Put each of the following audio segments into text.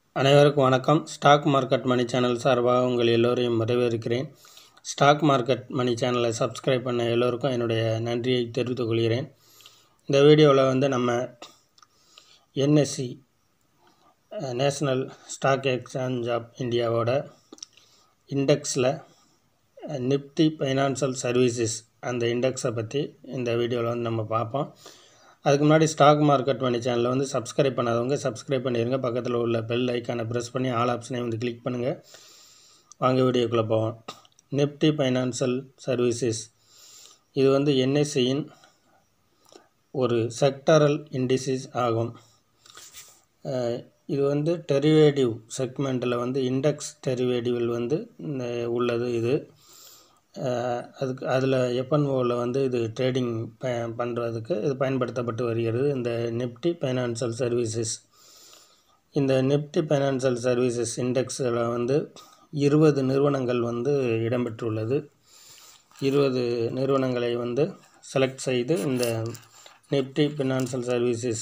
அனைவருக்கும் வணக்கம் stock market மணி channel சார்பாக உங்கள் எல்லோரையும் வரவேற்கிறேன் ஸ்டாக் மார்க்கெட் மணி சேனலை சப்ஸ்கிரைப் பண்ண எல்லோருக்கும் என்னுடைய நன்றியை தெரிவித்துக் கொள்கிறேன் இந்த வீடியோவில் வந்து நம்ம NSE national stock exchange of இந்தியாவோட இண்டெக்ஸில் நிப்டி ஃபைனான்சியல் சர்வீசஸ் அந்த இண்டெக்ஸை பற்றி இந்த வீடியோவில் வந்து நம்ம பார்ப்போம் அதுக்கு முன்னாடி ஸ்டாக் மார்க்கெட் மணி சேனலில் வந்து சப்ஸ்கிரைப் பண்ணாதவங்க சப்ஸ்கிரைப் பண்ணிடுங்க பக்கத்தில் உள்ள பெல் ஐக்கானை ப்ரெஸ் பண்ணி ஆல் ஆப்ஷனை வந்து கிளிக் பண்ணுங்கள் வாங்க வீடியோக்குள்ளே போவோம் நிப்டி ஃபைனான்சியல் சர்வீசஸ் இது வந்து என்எஸ்சியின் ஒரு செக்டரல் இண்டிசிஸ் ஆகும் அஹ் இது வந்து டெரிவேட்டிவ் செக்மெண்ட்டில் வந்து இண்டெக்ஸ் டெரிவேட்டிவில் வந்து இந்த உள்ளது இது அஹ் அதுக்கு அதில் எஃப்என்ஓவில் வந்து இது ட்ரேடிங் ப பண்ணுறதுக்கு இது பயன்படுத்தப்பட்டு வருகிறது இந்த நிப்டி ஃபைனான்சியல் சர்வீசஸ் இந்த நிப்டி ஃபைனான்சியல் சர்வீசஸ் இண்டெக்ஸில் வந்து இருபது நிறுவனங்கள் வந்து இடம்பெற்றுள்ளது இருபது நிறுவனங்களை வந்து செலக்ட் செய்து இந்த நிப்டி ஃபினான்சியல் சர்வீசஸ்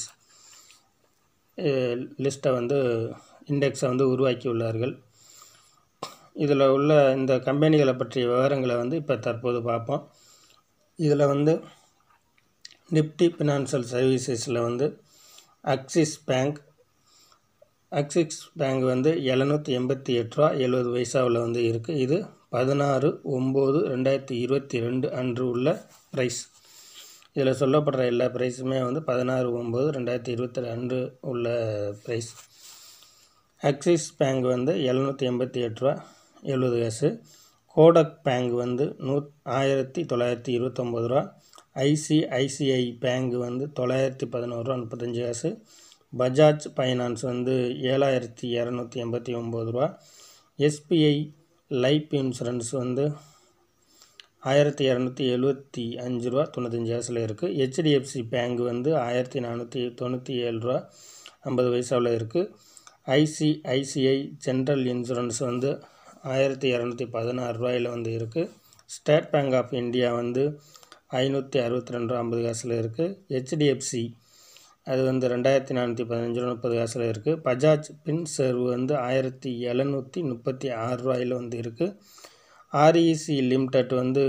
லிஸ்ட்டை வந்து இண்டெக்ஸை வந்து உருவாக்கியுள்ளார்கள் இதில் உள்ள இந்த கம்பெனிகளை பற்றிய விவரங்களை வந்து இப்போ தற்போது பார்ப்போம் இதில் வந்து நிப்டி ஃபினான்சியல் சர்வீசஸில் வந்து அக்சிஸ் பேங்க் அக்சிஸ் பேங்க் வந்து எழுநூற்றி எண்பத்தி எட்டு ரூபா எழுபது பைசாவில் வந்து இருக்குது இது பதினாறு ஒம்பது ரெண்டாயிரத்தி இருபத்தி ரெண்டு அன்று உள்ள ப்ரைஸ் இதில் சொல்லப்படுற எல்லா ப்ரைஸுமே வந்து பதினாறு ஒம்பது ரெண்டாயிரத்தி இருபத்தி ரெண்டு உள்ள ப்ரைஸ் ஆக்சிஸ் பேங்க் வந்து எழுநூற்றி எண்பத்தி எட்டு ரூபா எழுபது காசு கோடக் பேங்க் வந்து நூ ஆயிரத்தி தொள்ளாயிரத்தி இருபத்தொம்பது ரூபா ஐசிஐசிஐ பேங்க் வந்து தொள்ளாயிரத்தி பதினோரு ரூபா முப்பத்தஞ்சு காசு பஜாஜ் ஃபைனான்ஸ் வந்து ஏழாயிரத்தி இரநூத்தி எண்பத்தி ஒம்பது ரூபா எஸ்பிஐ லைஃப் இன்சூரன்ஸ் வந்து ஆயிரத்தி இரநூத்தி எழுபத்தி அஞ்சு ரூபா தொண்ணூத்தஞ்சு காசில் இருக்குது ஹெச்டிஎஃப்சி பேங்க் வந்து ஆயிரத்தி நானூற்றி தொண்ணூற்றி ஏழு ரூபா ஐம்பது பைசாவில் இருக்குது ஐசிஐசிஐ ஜென்ரல் இன்சூரன்ஸ் வந்து ஆயிரத்தி இரநூத்தி பதினாறு ரூபாயில் வந்து இருக்குது ஸ்டேட் பேங்க் ஆஃப் இந்தியா வந்து ஐநூற்றி அறுபத்தி ரெண்டு ரூபா ஐம்பது காசில் இருக்குது ஹெச்டிஎஃப்சி அது வந்து ரெண்டாயிரத்தி நானூற்றி பதினஞ்சு ரூபா முப்பது காசில் இருக்குது பஜாஜ் பின் சர்வ் வந்து ஆயிரத்தி எழுநூற்றி முப்பத்தி ஆறு ரூபாயில் வந்து இருக்குது ஆர்இசி லிமிடெட் வந்து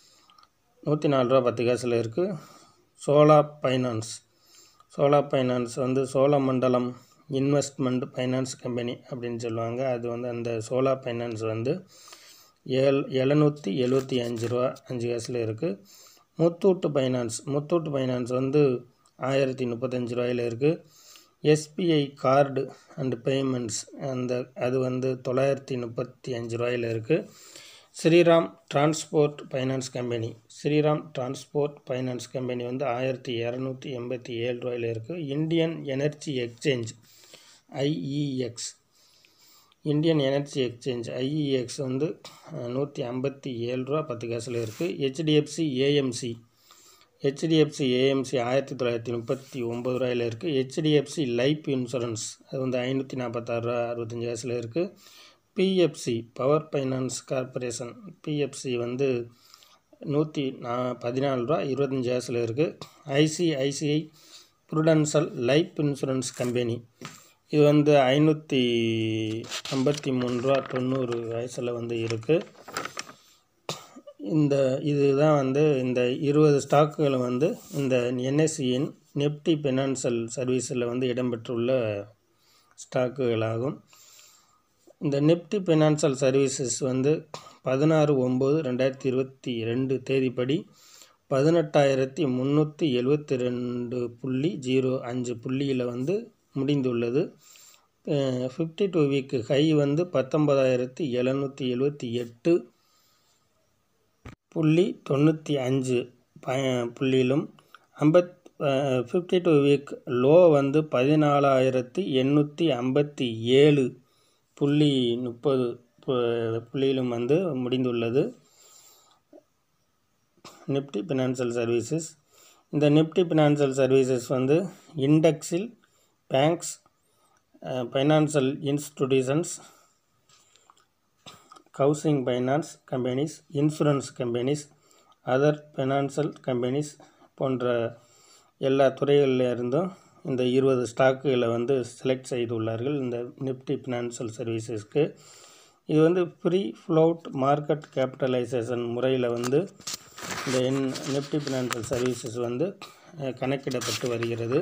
நூற்றி நாலு ரூபா பத்து காசில் இருக்குது சோலா ஃபைனான்ஸ் சோலா ஃபைனான்ஸ் வந்து சோழமண்டலம் இன்வெஸ்ட்மெண்ட் ஃபைனான்ஸ் கம்பெனி அப்படின்னு சொல்லுவாங்க அது வந்து அந்த சோலா ஃபைனான்ஸ் வந்து ஏழ் எழுநூற்றி எழுபத்தி அஞ்சு ரூபா அஞ்சு காசில் இருக்குது முத்தூட்டு ஃபைனான்ஸ் முத்தூட்டு ஃபைனான்ஸ் வந்து ஆயிரத்தி முப்பத்தஞ்சு ரூபாயில் இருக்குது எஸ்பிஐ கார்டு அண்ட் பேமெண்ட்ஸ் அந்த அது வந்து தொள்ளாயிரத்தி முப்பத்தி அஞ்சு ரூபாயில் இருக்குது Shriram transport finance company Shriram transport finance company வந்து ஆயிரத்தி இரநூத்தி எண்பத்தி ஏழு ரூபாயில் இருக்குது Indian energy exchange IEX Indian energy exchange IEX வந்து நூற்றி ஐம்பத்தி ஏழு ரூபா பத்து காசில் இருக்குது ஹெச்டிஎஃப்சி ஏஎம்சி ஹெச்டிஎஃப்சி ஏஎம்சி ஆயிரத்தி தொள்ளாயிரத்தி முப்பத்தி ஒம்பது ரூபாயில் இருக்குது ஹெச்டிஎஃப்சி லைஃப் இன்சூரன்ஸ் அது வந்து ஐநூற்றி நாற்பத்தாறு ரூபா அறுபத்தஞ்சு காசில் இருக்குது PFC power finance corporation PFC வந்து நூற்றி நா பதினாலு ரூபா இருபத்தஞ்சி காசில் இருக்குது ICICI prudential life insurance company இது வந்து ஐநூற்றி ஐம்பத்தி மூணு ரூபா தொண்ணூறு வயசில் வந்து இருக்குது இந்த இதுதான் வந்து இந்த இருபது ஸ்டாக்குகள் வந்து இந்த என்எஸ்சியின் நிப்டி ஃபினான்சியல் சர்வீஸில் வந்து இடம்பெற்றுள்ள ஸ்டாக்குகளாகும் இந்த நிப்டி ஃபினான்சியல் சர்வீசஸ் வந்து பதினாறு ஒம்பது ரெண்டாயிரத்தி இருபத்தி ரெண்டு தேதிப்படி பதினெட்டாயிரத்தி முந்நூற்றி எழுபத்தி ரெண்டு புள்ளி ஜீரோ அஞ்சு புள்ளியில் வந்து முடிந்துள்ளது ஃபிஃப்டி டூ வீக்கு ஹை வந்து பத்தொன்பதாயிரத்தி எழுநூற்றி எழுபத்தி எட்டு புள்ளி தொண்ணூற்றி அஞ்சு ப புள்ளியிலும் ஐம்பத் ஃபிஃப்டி டூ வீக் லோ வந்து பதினாலாயிரத்தி எண்ணூற்றி ஐம்பத்தி ஏழு புள்ளி முப்பது புள்ளியிலும் வந்து முடிந்துள்ளது நிப்டி ஃபினான்சியல் சர்வீசஸ் இந்த நிப்டி ஃபினான்சியல் சர்வீசஸ் வந்து இண்டெக்ஸில் banks financial institutions housing finance companies insurance companies other financial companies போன்ற எல்லா துறைகளில் இருந்தும் இந்த இருபது ஸ்டாக்குகளை வந்து செலக்ட் செய்துள்ளார்கள் இந்த நிஃப்டி ஃபினான்ஷியல் சர்வீசஸ்க்கு இது வந்து ப்ரீ ஃப்ளோட் மார்க்கெட் கேபிட்டலைசேஷன் முறையில் வந்து இந்த என் நிஃப்டி ஃபினான்ஷியல் சர்வீசஸ் வந்து அஹ், கணக்கிடப்பட்டு வருகிறது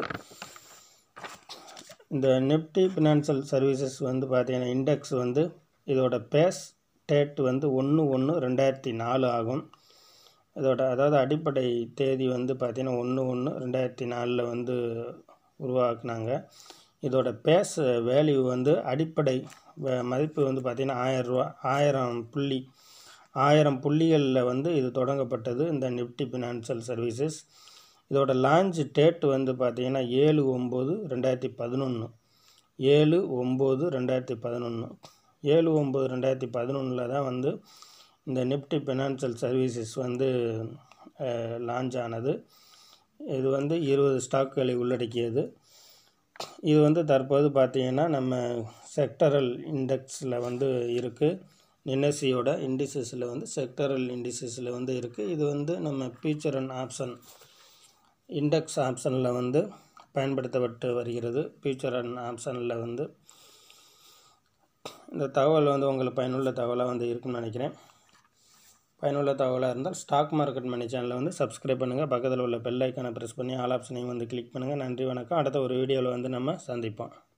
இந்த நிஃப்டி ஃபினான்ஷியல் சர்வீசஸ் வந்து பார்த்தீங்கன்னா இண்டெக்ஸ் வந்து இதோட பேஸ் டேட் வந்து ஒன்று ஒன்று ரெண்டாயிரத்தி நாலு ஆகும் இதோட அதாவது அடிப்படை தேதி வந்து பார்த்தீங்கன்னா ஒன்று ஒன்று ரெண்டாயிரத்தி நாலில் வந்து உருவாக்குனாங்க இதோட பேஸ் வேல்யூ வந்து அடிப்படை வ- மதிப்பு வந்து பார்த்திங்கன்னா ஆயிரம் ரூபா ஆயிரம் புள்ளி ஆயிரம் புள்ளிகளில் வந்து இது தொடங்கப்பட்டது இந்த நிஃப்டி ஃபினான்ஷியல் சர்வீசஸ் இதோட லான்ச் டேட் வந்து பார்த்திங்கன்னா ஏழு ஒம்பது ரெண்டாயிரத்தி பதினொன்று ஏழு ஒம்பது ரெண்டாயிரத்தி பதினொன்று ஏழு ஒம்பது ரெண்டாயிரத்தி பதினொன்றில் தான் வந்து இந்த நிஃப்டி ஃபினான்ஷியல் சர்வீசஸ் வந்து லான்ச் ஆனது இது வந்து இருபது ஸ்டாக்குகளை உள்ளடக்கியது இது வந்து தற்போது பார்த்தீங்கன்னா நம்ம செக்டரல் இண்டெக்ஸில் வந்து இருக்குது என்எஸ்சியோட இண்டிசஸில் வந்து செக்டரல் இண்டிசஸில் வந்து இருக்குது இது வந்து நம்ம ஃபியூச்சர் அண்ட் ஆப்ஷன் இண்டெக்ஸ் ஆப்ஷனில் வந்து பயன்படுத்தப்பட்டு வருகிறது ஃபியூச்சர் அண்ட் ஆப்ஷனில் வந்து இந்த தகவல் வந்து உங்களுக்கு பயனுள்ள தகவலாக வந்து இருக்குன்னு நினைக்கிறேன் பயனுள்ள தகவலாக இருந்தால் ஸ்டாக் மார்க்கெட் மணி சேனலை வந்து சப்ஸ்கிரைப் பண்ணுங்கள் பக்கத்தில் உள்ள பெல் ஐக்கானை ப்ரெஸ் பண்ணி ஆல் ஆப்ஷனையும் வந்து கிளிக் பண்ணுங்கள் நன்றி வணக்கம் அடுத்த ஒரு வீடியோவில் வந்து நம்ம சந்திப்போம்